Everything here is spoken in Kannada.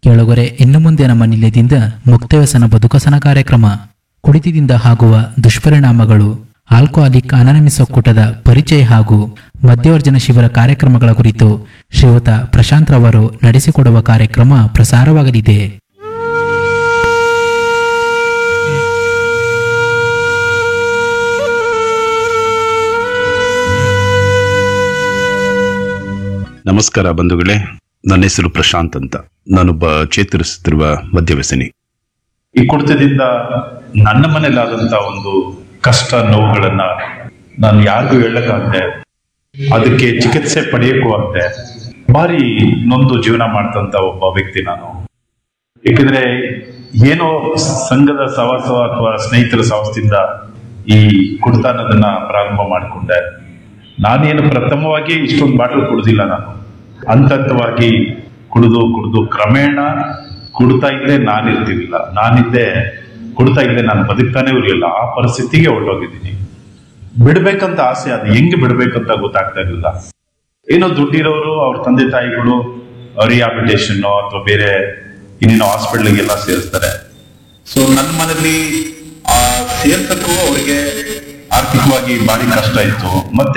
ಕೆಳಗರೆ ಇನ್ನು ಮುಂದೆ ನಮ್ಮ ನಿಲಯದಿಂದ ಮುಕ್ತವ್ಯಸನ ಬದುಕಸನ ಕಾರ್ಯಕ್ರಮ ಕುಡಿತದಿಂದ ಆಗುವ ದುಷ್ಪರಿಣಾಮಗಳು ಆಲ್ಕೋಹಾಲಿಕ್ ಅನಾನಮಿಸ್ ಒಕ್ಕೂಟದ ಪರಿಚಯ ಹಾಗೂ ಮಧ್ಯವರ್ಜನ ಶಿಬಿರ ಕಾರ್ಯಕ್ರಮಗಳ ಕುರಿತು ಶ್ರೀಯುತ ಪ್ರಶಾಂತ್ ರವರು ನಡೆಸಿಕೊಡುವ ಕಾರ್ಯಕ್ರಮ ಪ್ರಸಾರವಾಗಲಿದೆ ನಮಸ್ಕಾರ ಬಂಧುಗಳೇ ನನ್ನ ಹೆಸರು ಪ್ರಶಾಂತ್ ಅಂತ ನಾನೊಬ್ಬ ಚೇತರಿಸುತ್ತಿರುವ ಮದ್ಯವ್ಯಸನಿ ಈ ಕುಡಿತದಿಂದ ನನ್ನ ಮನೇಲಾದಂತ ಒಂದು ಕಷ್ಟ ನೋವುಗಳನ್ನ ನಾನು ಯಾರಿಗೂ ಹೇಳಕ್ಕಾಗದೆ ಅದಕ್ಕೆ ಚಿಕಿತ್ಸೆ ಪಡೆಯಕ್ಕೂ ಆಗದೆ ಭಾರಿ ನೊಂದು ಜೀವನ ಮಾಡ್ತಂತ ಒಬ್ಬ ವ್ಯಕ್ತಿ ನಾನು ಏಕೆಂದ್ರೆ ಏನೋ ಸಂಘದ ಸವಾಸ ಅಥವಾ ಸ್ನೇಹಿತರ ಸವಾಸದಿಂದ ಈ ಕುಡಿತ ಅನ್ನೋದನ್ನ ಪ್ರಾರಂಭ ಮಾಡಿಕೊಂಡೆ ನಾನೇನು ಪ್ರಥಮವಾಗಿ ಇಷ್ಟೊಂದು ಬಾಟಲ್ ಕುಡ್ದಿಲ್ಲ ನಾನು ಹಂತ ಹಂತವಾಗಿ ಕುಡಿದು ಕುಡಿದು ಕ್ರಮೇಣ ಕುಡ್ತಾ ಇದ್ದೆ ನಾನಿರ್ತಿರ್ಲಿಲ್ಲ ನಾನಿದ್ದೆ ಕುಡ್ತಾ ಇದ್ದೆ ನಾನು ಬದುಕ್ತಾನೆ ಇರಲಿಲ್ಲ ಆ ಪರಿಸ್ಥಿತಿಗೆ ಹೊರಟೋಗಿದ್ದೀನಿ ಬಿಡ್ಬೇಕಂತ ಆಸೆ ಅದು ಹೆಂಗೆ ಬಿಡ್ಬೇಕಂತ ಗೊತ್ತಾಗ್ತಾ ಇರಲಿಲ್ಲ ಏನೋ ದುಡ್ಡಿರೋರು ಅವ್ರ ತಂದೆ ತಾಯಿಗಳು ರಿಹಾಬಿಟೇಷನ್ ಅಥವಾ ಬೇರೆ ಇನ್ನೇನೋ ಹಾಸ್ಪಿಟ್ಲಿಗೆಲ್ಲ ಸೇರಿಸ್ತಾರೆ ಸೊ ನನ್ನ ಮನೇಲಿ ಆ ಸೇರ್ಸಕ್ಕೂ ಅವರಿಗೆ ಆರ್ಥಿಕವಾಗಿ ಭಾರಿ ಕಷ್ಟ ಇತ್ತು ಮತ್ತೆ